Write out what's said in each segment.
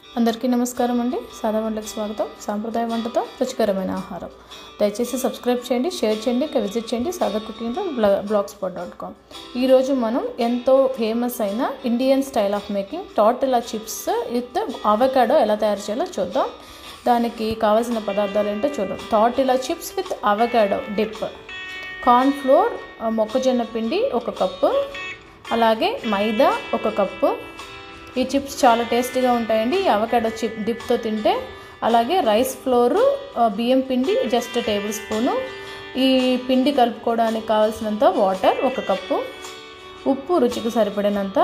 అందరికీ నమస్కారం అండి సాదా వంటలకు స్వాగతం సాంప్రదాయ వంటతో రుచికరమైన ఆహారం దయచేసి సబ్స్క్రైబ్ చేయండి షేర్ చేయండి ఇంకా విజిట్ చేయండి సాదా కుకింగ్లో బ్లాగ్ స్పాట్ డాట్ కామ్ ఈరోజు మనం ఎంతో ఫేమస్ అయిన Indian style of making tortilla chips with avocado ఎలా తయారు చేయాలో చూద్దాం దానికి కావాల్సిన పదార్థాలు ఏంటో చూద్దాం tortilla chips with avocado dip corn flour మొక్కజొన్న పిండి ఒక కప్పు అలాగే మైదా ఒక కప్పు ఈ చిప్స్ చాలా టేస్టీగా ఉంటాయండి ఈ అవకాడో చిప్ డిప్తో తింటే అలాగే రైస్ ఫ్లోరు బియ్యం పిండి జస్ట్ టేబుల్ స్పూను ఈ పిండి కలుపుకోవడానికి కావాల్సినంత వాటర్ ఒక కప్పు ఉప్పు రుచికి సరిపడినంత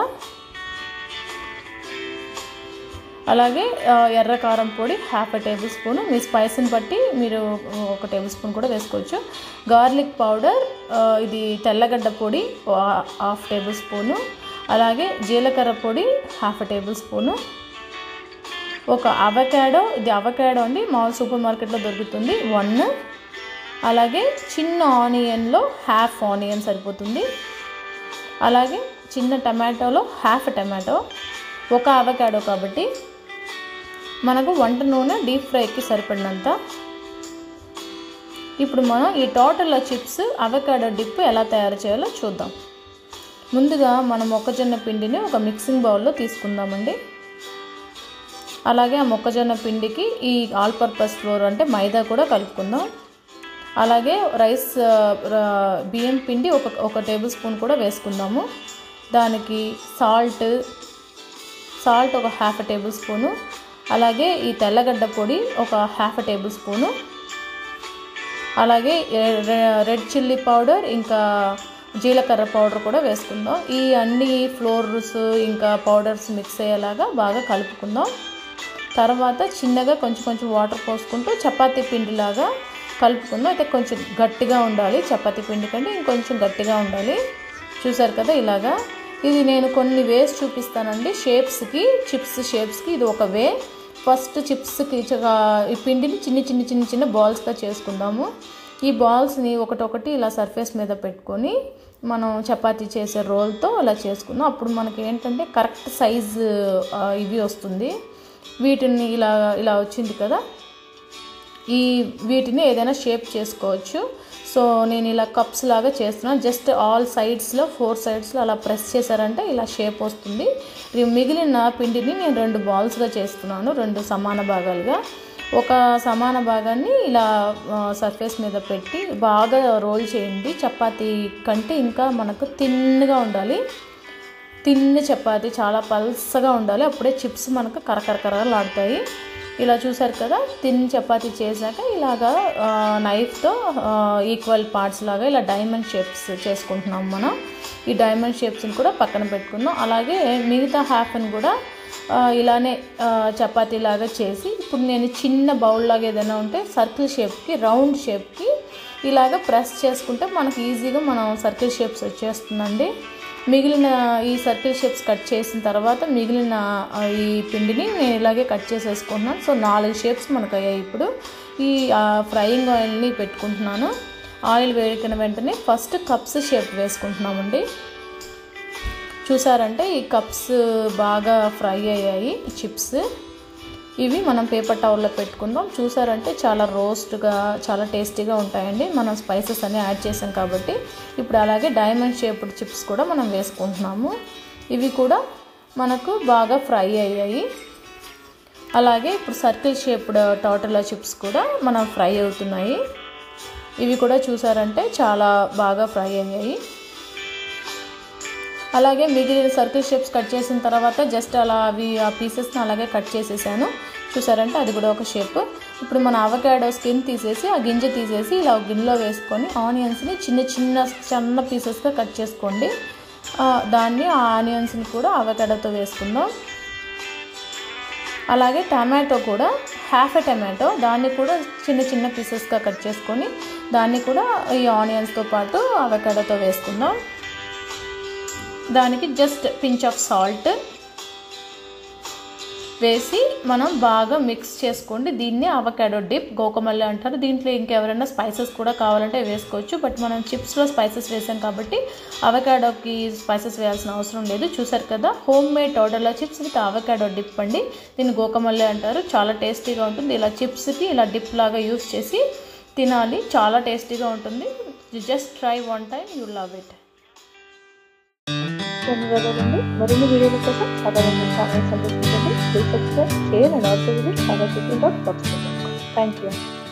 అలాగే ఎర్ర కారం పొడి హాఫ్ ఎ టేబుల్ స్పూన్ మీ స్పైస్ని బట్టి మీరు ఒక టేబుల్ స్పూన్ కూడా వేసుకోవచ్చు గార్లిక్ పౌడర్ ఇది తెల్లగడ్డ పొడి హాఫ్ టేబుల్ స్పూను అలాగే జీలకర్ర పొడి హాఫ్ ఎ టేబుల్ స్పూను ఒక అవకాడో ఇది అవకాడో అండి మామూలు సూపర్ మార్కెట్లో దొరుకుతుంది వన్ అలాగే చిన్న ఆనియన్లో హాఫ్ ఆనియన్ సరిపోతుంది అలాగే చిన్న టమాటోలో హాఫ్ టమాటో ఒక అవకాడో కాబట్టి మనకు వంట నూనె డీప్ ఫ్రైకి సరిపడినంత ఇప్పుడు మనం ఈ టోటల్ చిప్స్ అవకాడో డిప్ ఎలా తయారు చేయాలో చూద్దాం ముందుగా మనం మొక్కజొన్న పిండిని ఒక మిక్సింగ్ బౌల్లో తీసుకుందామండి అలాగే ఆ మొక్కజొన్న పిండికి ఈ ఆల్ పర్పస్ ఫ్లోర్ అంటే మైదా కూడా కలుపుకుందాం అలాగే రైస్ బియ్యం పిండి ఒక ఒక టేబుల్ స్పూన్ కూడా వేసుకుందాము దానికి సాల్ట్ సాల్ట్ ఒక హాఫ్ టేబుల్ స్పూను అలాగే ఈ తెల్లగడ్డ పొడి ఒక హాఫ్ టేబుల్ స్పూను అలాగే రెడ్ చిల్లీ పౌడర్ ఇంకా జీలకర్ర పౌడర్ కూడా వేసుకుందాం ఈ అన్ని ఫ్లోర్స్ ఇంకా పౌడర్స్ మిక్స్ అయ్యేలాగా బాగా కలుపుకుందాం తర్వాత చిన్నగా కొంచెం కొంచెం వాటర్ పోసుకుంటూ చపాతీ పిండిలాగా కలుపుకుందాం అయితే కొంచెం గట్టిగా ఉండాలి చపాతీ పిండి కంటే ఇంకొంచెం గట్టిగా ఉండాలి చూసారు కదా ఇలాగా ఇది నేను కొన్ని వేస్ చూపిస్తానండి షేప్స్కి చిప్స్ షేప్స్కి ఇది ఒక వే ఫస్ట్ చిప్స్కి ఈ పిండిని చిన్న చిన్న చిన్న చిన్న బాల్స్గా చేసుకుందాము ఈ బాల్స్ని ఒకటొకటి ఇలా సర్ఫేస్ మీద పెట్టుకొని మనం చపాతీ చేసే రోల్తో ఇలా చేసుకుందాం అప్పుడు మనకి ఏంటంటే కరెక్ట్ సైజ్ ఇవి వస్తుంది వీటిని ఇలా ఇలా వచ్చింది కదా ఈ వీటిని ఏదైనా షేప్ చేసుకోవచ్చు సో నేను ఇలా కప్స్ లాగా చేస్తున్నాను జస్ట్ ఆల్ సైడ్స్లో ఫోర్ సైడ్స్లో అలా ప్రెస్ చేశారంటే ఇలా షేప్ వస్తుంది మిగిలిన పిండిని నేను రెండు బాల్స్గా చేస్తున్నాను రెండు సమాన భాగాలుగా ఒక సమాన భాగాన్ని ఇలా సర్ఫేస్ మీద పెట్టి బాగా రోల్ చేయండి చపాతీ కంటే ఇంకా మనకు తిన్నగా ఉండాలి తిన్న చపాతీ చాలా పల్సగా ఉండాలి అప్పుడే చిప్స్ మనకు కరకరకరలాడుతాయి ఇలా చూసారు కదా తిన్ చపాతీ చేశాక ఇలాగా నైఫ్తో ఈక్వల్ పార్ట్స్ లాగా ఇలా డైమండ్ షేప్స్ చేసుకుంటున్నాం మనం ఈ డైమండ్ షేప్స్ని కూడా పక్కన పెట్టుకుందాం అలాగే మిగతా హాఫ్ని కూడా ఇలానే చపాతీ లాగా చేసి ఇప్పుడు నేను చిన్న బౌల్ లాగా ఏదైనా ఉంటే సర్కిల్ షేప్కి రౌండ్ షేప్కి ఇలాగ ప్రెస్ చేసుకుంటే మనకి ఈజీగా మనం సర్కిల్ షేప్స్ వచ్చేస్తుందండి మిగిలిన ఈ సర్కిల్ షేప్స్ కట్ చేసిన తర్వాత మిగిలిన ఈ పిండిని నేను ఇలాగే కట్ చేసేసుకుంటున్నాను సో నాలుగు షేప్స్ మనకు అయ్యాయి ఇప్పుడు ఈ ఫ్రైయింగ్ ఆయిల్ని పెట్టుకుంటున్నాను ఆయిల్ వేడికిన వెంటనే ఫస్ట్ కప్స్ షేప్ వేసుకుంటున్నామండి చూసారంటే ఈ కప్స్ బాగా ఫ్రై అయ్యాయి చిప్స్ ఇవి మనం పేపర్ టవల్లో పెట్టుకుందాం చూసారంటే చాలా రోస్ట్గా చాలా టేస్టీగా ఉంటాయండి మనం స్పైసెస్ అన్నీ యాడ్ చేసాం కాబట్టి ఇప్పుడు అలాగే డైమండ్ షేప్డ్ చిప్స్ కూడా మనం వేసుకుంటున్నాము ఇవి కూడా మనకు బాగా ఫ్రై అయ్యాయి అలాగే ఇప్పుడు సర్కిల్ షేప్డ్ టోటలా చిప్స్ కూడా మనం ఫ్రై అవుతున్నాయి ఇవి కూడా చూసారంటే చాలా బాగా ఫ్రై అయ్యాయి అలాగే మిగిలిన సర్కిల్ షేప్స్ కట్ చేసిన తర్వాత జస్ట్ అలా అవి ఆ పీసెస్ని అలాగే కట్ చేసేసాను చూసారంటే అది కూడా ఒక షేప్ ఇప్పుడు మన అవకాడో స్కిన్ తీసేసి ఆ గింజ తీసేసి ఇలా గిన్నెలో వేసుకొని ఆనియన్స్ని చిన్న చిన్న చిన్న పీసెస్గా కట్ చేసుకోండి దాన్ని ఆ ఆనియన్స్ని కూడా అవకాడోతో వేసుకుందాం అలాగే టమాటో కూడా హాఫ్ ఎ టమాటో దాన్ని కూడా చిన్న చిన్న పీసెస్గా కట్ చేసుకొని దాన్ని కూడా ఈ ఆనియన్స్తో పాటు అవకాడోతో వేసుకుందాం దానికి జస్ట్ పించ్ ఆఫ్ సాల్ట్ వేసి మనం బాగా మిక్స్ చేసుకోండి దీన్ని అవకాడో డిప్ గోకమల్లి అంటారు దీంట్లో ఇంకెవరైనా స్పైసెస్ కూడా కావాలంటే వేసుకోవచ్చు బట్ మనం చిప్స్లో స్పైసెస్ వేసాం కాబట్టి అవకాడోకి స్పైసెస్ వేయాల్సిన అవసరం లేదు చూసారు కదా home made tortilla chips with avocado dip అండి దీన్ని గోకమల్లి అంటారు చాలా టేస్టీగా ఉంటుంది ఇలా చిప్స్కి ఇలా డిప్ లాగా యూస్ చేసి తినాలి చాలా టేస్టీగా ఉంటుంది just try one time you love it ధన్యవాదాలండి మరిన్ని వీడియోల కోసం సాధారణ ఛానల్ సందర్శించండి please subscribe share and also visit సాధారణ డాట్ థ్యాంక్ యూ